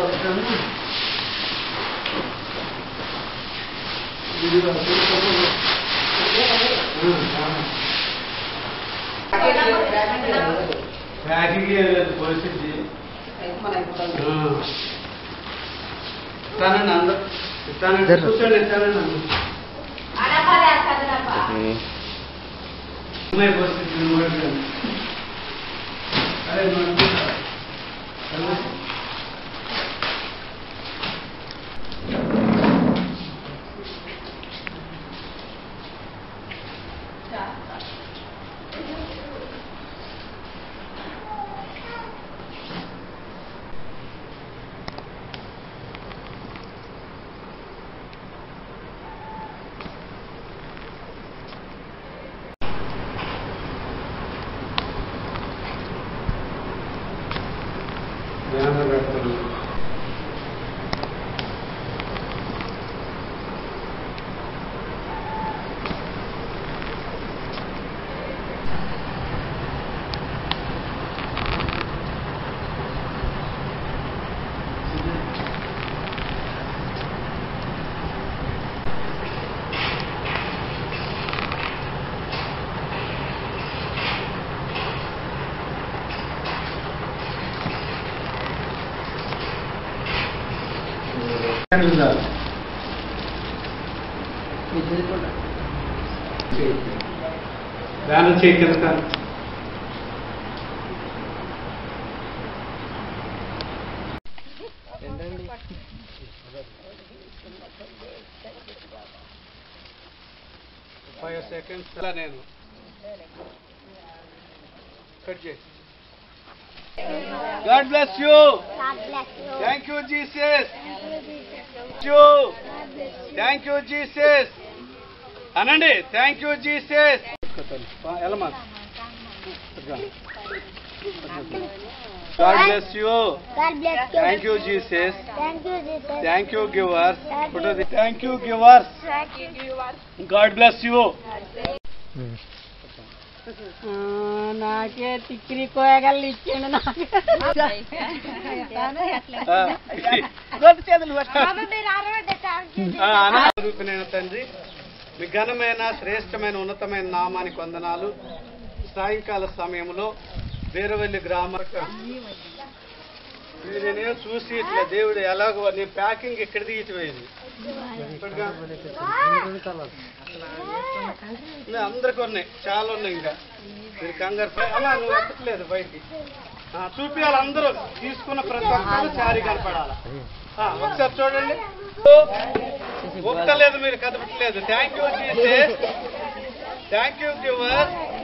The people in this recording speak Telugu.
వస్తాను ఇది ప్యాకింగ్ పరిస్థితి ఇస్తానండి అందరు ఇస్తానండి కూర్చోండి ఇస్తానండి అందరూ. అమ్మాయి పరిస్థితి నిలబడలేదు. అరే మనం చూద్దాం. అరే. ధ్యానం పెట్టండి. బ్యానర్ చేయి కింద సార్ ఫైవ్ సెకండ్స్ నేను కట్ చేయి God bless you thank you Jesus you thank you Jesus అనండి థ్యాంక్ యూ జీసస్ ఎలమా God bless you God bless you. Thank you Jesus Thank you, Jesus. Thank you givers thank you givers God bless you నాకే తిక్కిరి కోయగల్లు ఇచ్చిండు నాకు రూపినైన తండ్రి మీ ఘనమైన శ్రేష్టమైన ఉన్నతమైన నామానికి వందనాలు సాయంకాల సమయంలో బీరవల్లి గ్రామ నేనే చూసి ఇట్లా దేవుడు ఎలాగో నీ ప్యాకింగ్ ఇక్కడ తీసిపోయింది అందరికి ఉన్నాయి చాలా ఉన్నాయి ఇంకా మీరు కంగారు పడ- అమ్మా నువ్వు ఎక్కట్లేదు బయటికి ఆ, చూపియాలి అందరూ తీసుకున్న ప్రతి ఒక్కరు చారీ కనపడాలి ఆ, ఒకసారి చూడండి ఒక్కలేదు మీరు కదపట్లేదు thank you Jesus thank you giver